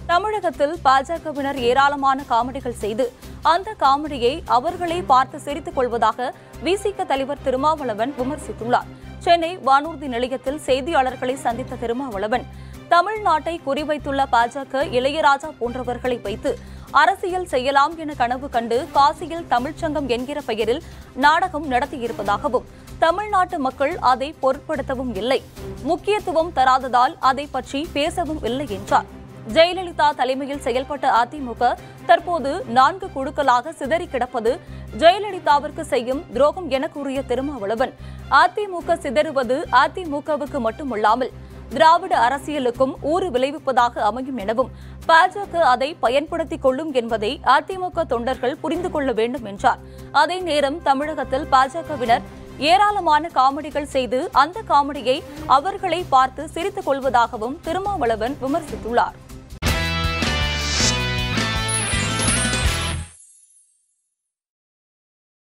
தமிழகத்தில் பாஜகவினர் ஏராளமான காமெடிகள் செய்து அந்த காமெடியை அவர்களே பார்த்து சிரித்துக் கொள்வதாக விசிக தலைவர் திருமாவளவன் விமர்சித்துள்ளார் சென்னை வானூர்தி நிலையத்தில் செய்தியாளர்களை சந்தித்த திருமாவளவன் தமிழ்நாட்டை குறிவைத்துள்ள பாஜக இளையராஜா போன்றவர்களை வைத்து அரசியல் செய்யலாம் என கனவு கண்டு காசியில் தமிழ்ச்சங்கம் என்கிற பெயரில் நாடகம் நடத்தியிருப்பதாகவும் தமிழ்நாட்டு மக்கள் அதை பொருட்படுத்தவும் இல்லை முக்கியத்துவம் தராததால் அதை பற்றி பேசவும் இல்லை என்றார் ஜெயலலிதா தலைமையில் செயல்பட்ட அதிமுக தற்போது நான்கு குழுக்களாக சிதறி கிடப்பது ஜெயலலிதாவிற்கு செய்யும் துரோகம் என கூறிய திருமாவளவன் அதிமுக சிதறுவது அதிமுகவுக்கு மட்டுமல்லாமல் திராவிட அரசியலுக்கும் ஊறு விளைவிப்பதாக அமையும் எனவும் பாஜக அதை பயன்படுத்திக் கொள்ளும் என்பதை அதிமுக தொண்டர்கள் புரிந்து கொள்ள வேண்டும் என்றார் அதே நேரம் தமிழகத்தில் பாஜகவினர் ஏராளமான காமெடிகள் செய்து அந்த காமெடியை அவர்களை பார்த்து சிரித்துக் கொள்வதாகவும் திருமாவளவன் விமர்சித்துள்ளார்